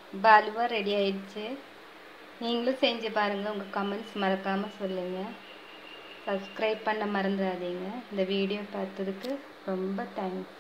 இப்போ அல்வா ரெடி ஆயிடுச்சு நீங்களும் செஞ்சு பாருங்கள் உங்கள் கமெண்ட்ஸ் மறக்காமல் சொல்லுங்கள் சப்ஸ்கிரைப் பண்ண மறந்துடாதீங்க இந்த வீடியோ பார்த்ததுக்கு ரொம்ப தேங்க்ஸ்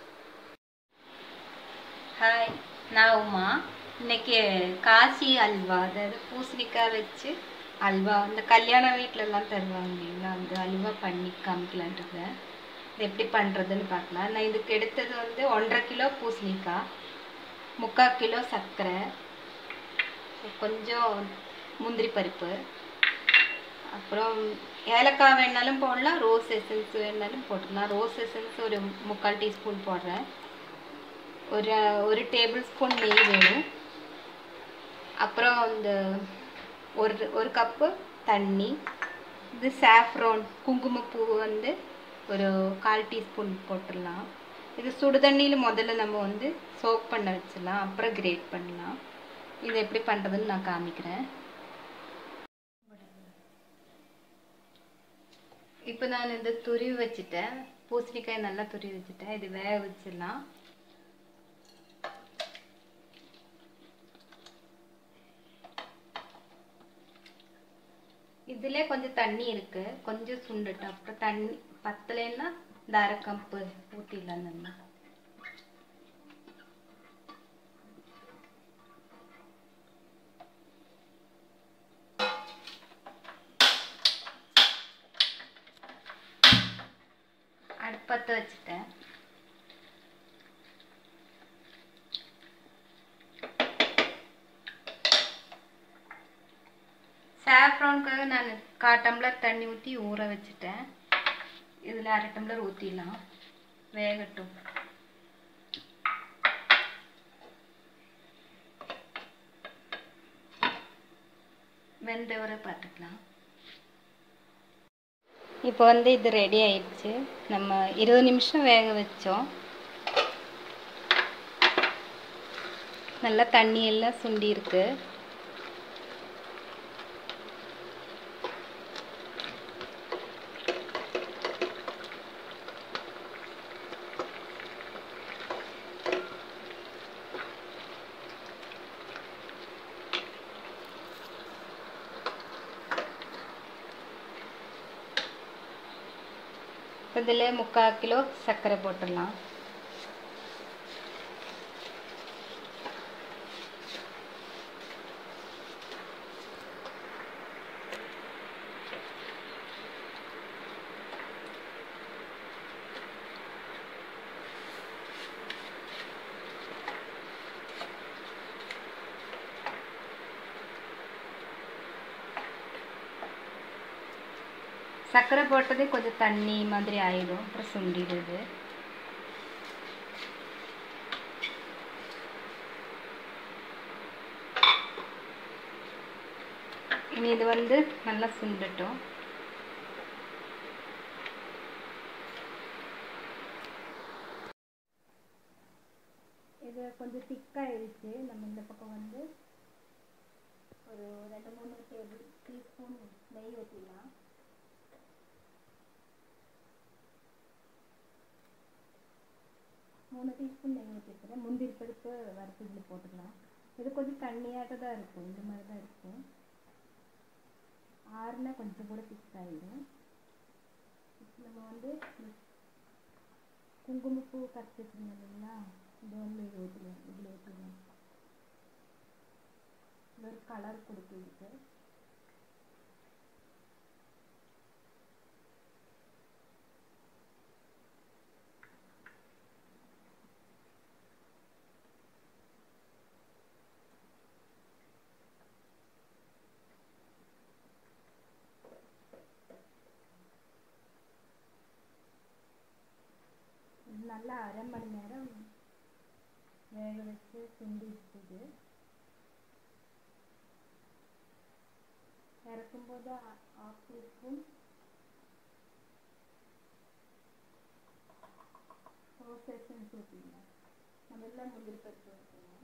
ஹாய் நான் உமா இன்னைக்கு காசி அல்வா அதாவது பூசணிக்காய் வச்சு அல்வா இந்த கல்யாண வீட்டிலலாம் தருவாங்க இல்லைங்களா அந்த அல்வா பண்ணி காமிக்கலான்ட்டு இது எப்படி பண்ணுறதுன்னு பார்க்கலாம் நான் இதுக்கு எடுத்தது வந்து ஒன்றரை கிலோ பூசணிக்காய் முக்கால் கிலோ சர்க்கரை கொஞ்சம் முந்திரி பருப்பு அப்புறம் ஏலக்காய் வேணாலும் போடலாம் ரோஸ் எசன்ஸ் வேணாலும் போட்டுக்கலாம் ரோஸ் எசன்ஸ் ஒரு முக்கால் டீஸ்பூன் போடுறேன் ஒரு ஒரு டேபிள் ஸ்பூன் நெய் வேணும் அப்புறம் இந்த ஒரு ஒரு கப்பு தண்ணி இது சாஃப்ரோன் குங்குமப்பூ வந்து ஒரு கால் டீஸ்பூன் போட்டுடலாம் இது சுடு தண்ணியில் முதல்ல நம்ம வந்து சோக் பண்ண வச்சிடலாம் அப்புறம் கிரேட் பண்ணலாம் இது எப்படி பண்ணுறதுன்னு நான் காமிக்கிறேன் இப்போ நான் இந்த துருவி வச்சுட்டேன் பூசணிக்காய் நல்லா துருவி வச்சுட்டேன் இது வேக வச்சிடலாம் இதில் கொஞ்சம் தண்ணி இருக்கு கொஞ்சம் சுண்டுட்டு அப்புறம் தண்ணி பத்தலைன்னா இந்த அரை கப்பு ஊற்றிடலாம் நம்ம அடுப்பத்தை வச்சுட்டேன் சாஃப்ரானுக்காக நான் கால் டம்ளர் தண்ணி ஊற்றி ஊற வச்சுட்டேன் இதில் அரை டம்ளர் ஊற்றிடலாம் வேகட்டும் வெந்த வரை பார்த்துக்கலாம் இப்போ வந்து இது ரெடி ஆயிடுச்சு நம்ம இருபது நிமிஷம் வேக வச்சோம் நல்லா தண்ணி எல்லாம் சுண்டி இருக்கு இதில் முக்கால் கிலோ சர்க்கரை போட்டுடலாம் சர்க்கரை போட்டதே கொஞ்சம் தண்ணி மாதிரி ஆயிடும் அப்புறம் சுண்டிடுது இனி இது வந்து நல்லா சுண்டட்டும் இது கொஞ்சம் திக்காயிடுச்சு நம்ம இந்த பக்கம் வந்து ஒரு ரெண்டு மூணு டேபிள் டீஸ்பூன் நெய் ஊற்றிடலாம் மூணு டீஸ்பூன் நெய் ஊற்றிருக்கிறேன் முந்திரி பருப்பு வறுத்து இதில் போட்டுக்கலாம் இது கொஞ்சம் தண்ணியாட்ட தான் இருக்கும் இந்த மாதிரி தான் இருக்கும் ஆறுனா கொஞ்சம் கூட திக்காயிடும் இப்போ நம்ம வந்து குங்குமப்பூ கரைச்சி வச்சுருந்தோம் இல்லைங்களா இது வந்து இது ஊற்றிடுவோம் இதில் ஊற்றிடுவோம் இது ஒரு கலர் கொடுக்குறதுக்கு நல்லா அரை மணி நேரம் வேக வச்சு சுண்டி இருக்குது இறக்கும்போது ஆஃப் டீஸ்பூன் ரோஸ் எசன்ஸ் ஊற்றிடலாம் நம்ம எல்லாம் முந்திரி பருப்பு ஊற்றணும்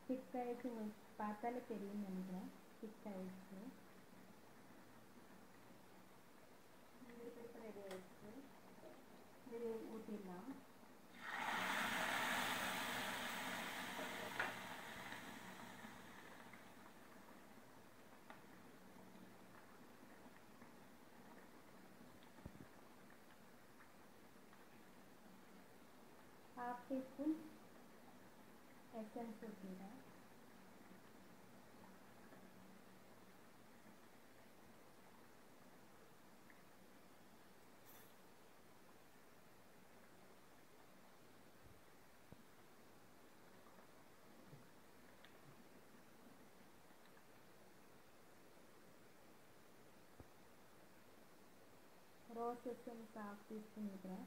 திக் ஆயிடுச்சு உங்களுக்கு பார்த்தாலே தெரியும்னு நினைக்கிறேன் திக் ஆயிடுச்சு முந்திரி பருப்பு ரெடி ஆயிடுச்சு இது ஊற்றிடலாம் half teaspoon essence ஊற்றிடுறேன் ரோஸ் எசன்ஸ் ஹாஃப் டீஸ்பூன் ஊற்றுறேன்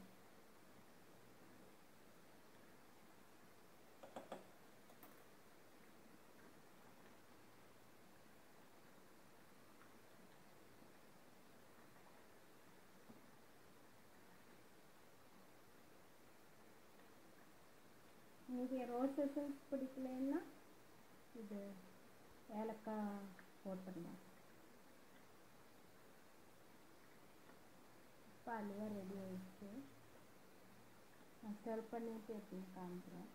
உங்களுக்கு ரோஸ் எசன்ஸ் பிடிக்கலன்னா இது ஏலக்காய் போட்டுடலாம் இப்போ அல்வா ரெடி ஆயிடுச்சு நான் ஸ்டர் பண்ணிட்டு எப்படின்னு காமிக்கிறேன்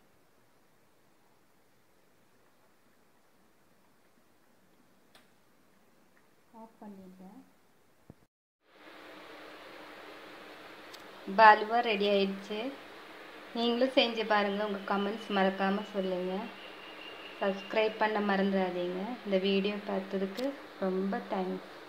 ஆஃப் பண்ணிட்டேன் இப்போ அல்வா ரெடி ஆயிடுச்சு நீங்களும் செஞ்சு பாருங்கள் உங்கள் கமெண்ட்ஸ் மறக்காமல் சொல்லுங்கள் சப்ஸ்கிரைப் பண்ண மறந்துடாதீங்க இந்த வீடியோ பார்த்ததுக்கு ரொம்ப தேங்க்ஸ்